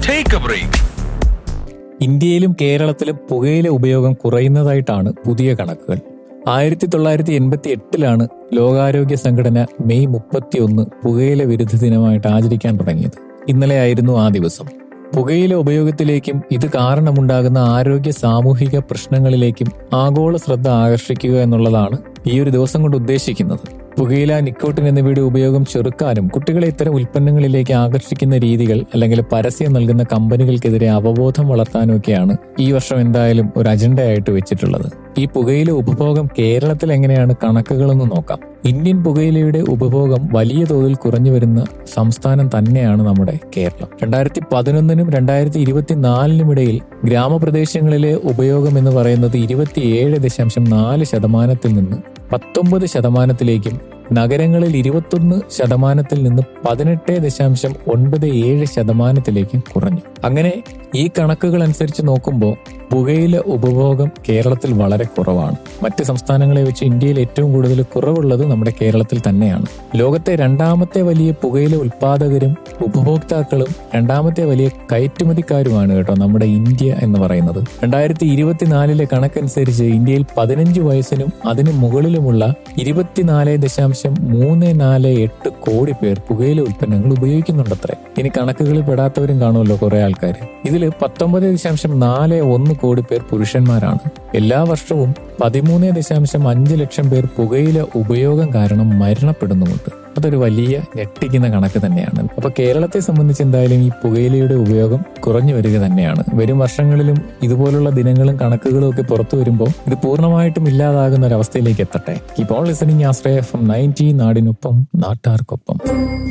Take a break. ഇന്ത്യയിലും കേരളത്തിലും പുകയില ഉപയോഗം കുറയുന്നതായിട്ടാണ് പുതിയ കണക്കുകൾ ആയിരത്തി തൊള്ളായിരത്തി എൺപത്തി എട്ടിലാണ് ലോകാരോഗ്യ സംഘടന മെയ് മുപ്പത്തിയൊന്ന് പുകയില വിരുദ്ധ ദിനമായിട്ട് ആചരിക്കാൻ തുടങ്ങിയത് ഇന്നലെയായിരുന്നു ആ ദിവസം പുകയില ഉപയോഗത്തിലേക്കും ഇത് കാരണമുണ്ടാകുന്ന ആരോഗ്യ സാമൂഹിക പ്രശ്നങ്ങളിലേക്കും ആഗോള ശ്രദ്ധ ആകർഷിക്കുക എന്നുള്ളതാണ് ഈ ഒരു ദിവസം കൊണ്ട് ഉദ്ദേശിക്കുന്നത് പുകയില നിക്കോട്ടിൻ എന്നിവയുടെ ഉപയോഗം ചെറുക്കാനും കുട്ടികളെ ഇത്തരം ഉൽപ്പന്നങ്ങളിലേക്ക് ആകർഷിക്കുന്ന രീതികൾ അല്ലെങ്കിൽ പരസ്യം നൽകുന്ന കമ്പനികൾക്കെതിരെ അവബോധം വളർത്താനുമൊക്കെയാണ് ഈ വർഷം എന്തായാലും ഒരു അജണ്ടയായിട്ട് വെച്ചിട്ടുള്ളത് ഈ പുകയില ഉപഭോഗം കേരളത്തിൽ എങ്ങനെയാണ് കണക്കുകളെന്ന് നോക്കാം ഇന്ത്യൻ പുകയിലയുടെ ഉപഭോഗം വലിയ തോതിൽ കുറഞ്ഞു വരുന്ന സംസ്ഥാനം തന്നെയാണ് നമ്മുടെ കേരളം രണ്ടായിരത്തി പതിനൊന്നിനും രണ്ടായിരത്തി ഇരുപത്തിനാലിനും ഇടയിൽ ഗ്രാമപ്രദേശങ്ങളിലെ ഉപയോഗം എന്ന് പറയുന്നത് ഇരുപത്തിയേഴ് ദശാംശം നാല് ശതമാനത്തിൽ നിന്ന് പത്തൊമ്പത് ശതമാനത്തിലേക്കും നഗരങ്ങളിൽ ഇരുപത്തൊന്ന് ശതമാനത്തിൽ നിന്ന് പതിനെട്ട് ദശാംശം ഒൻപത് ഏഴ് ശതമാനത്തിലേക്കും കുറഞ്ഞു അങ്ങനെ ഈ കണക്കുകൾ അനുസരിച്ച് നോക്കുമ്പോൾ പുകയില ഉപഭോഗം കേരളത്തിൽ വളരെ കുറവാണ് മറ്റ് സംസ്ഥാനങ്ങളെ വെച്ച് ഇന്ത്യയിൽ ഏറ്റവും കൂടുതൽ കുറവുള്ളത് നമ്മുടെ കേരളത്തിൽ തന്നെയാണ് ലോകത്തെ രണ്ടാമത്തെ വലിയ പുകയില ഉൽപാദകരും ഉപഭോക്താക്കളും രണ്ടാമത്തെ വലിയ കയറ്റുമതിക്കാരുമാണ് കേട്ടോ നമ്മുടെ ഇന്ത്യ എന്ന് പറയുന്നത് രണ്ടായിരത്തി ഇരുപത്തിനാലിലെ കണക്കനുസരിച്ച് ഇന്ത്യയിൽ പതിനഞ്ച് വയസ്സിനും അതിനു മുകളിലുമുള്ള ഇരുപത്തിനാല് ദശാംശം മൂന്ന് നാല് എട്ട് കോടി പേർ പുകയില ഉൽപ്പന്നങ്ങൾ ഉപയോഗിക്കുന്നുണ്ടത്രേ ഇനി കണക്കുകളിൽ പെടാത്തവരും കാണുമല്ലോ കുറെ ആൾക്കാർ ഇതിൽ പത്തൊമ്പത് ദശാംശം നാല് ഒന്ന് കോടി പേർ പുരുഷന്മാരാണ് എല്ലാ വർഷവും പതിമൂന്ന് ദശാംശം അഞ്ച് ലക്ഷം പേർ പുകയില ഉപയോഗം കാരണം മരണപ്പെടുന്നുമുണ്ട് അതൊരു വലിയ ഞെട്ടിക്കുന്ന കണക്ക് തന്നെയാണ് അപ്പൊ കേരളത്തെ സംബന്ധിച്ച് എന്തായാലും ഈ പുകയിലയുടെ ഉപയോഗം കുറഞ്ഞു വരിക തന്നെയാണ് വരും വർഷങ്ങളിലും ഇതുപോലുള്ള ദിനങ്ങളും കണക്കുകളും ഒക്കെ പുറത്തു വരുമ്പോൾ ഇത് പൂർണ്ണമായിട്ടും ഇല്ലാതാകുന്ന ഒരു അവസ്ഥയിലേക്ക് എത്തട്ടെ ഇപ്പോൾ listening Ashraya F M ninety നാടിനൊപ്പം നാട്ടാർക്കൊപ്പം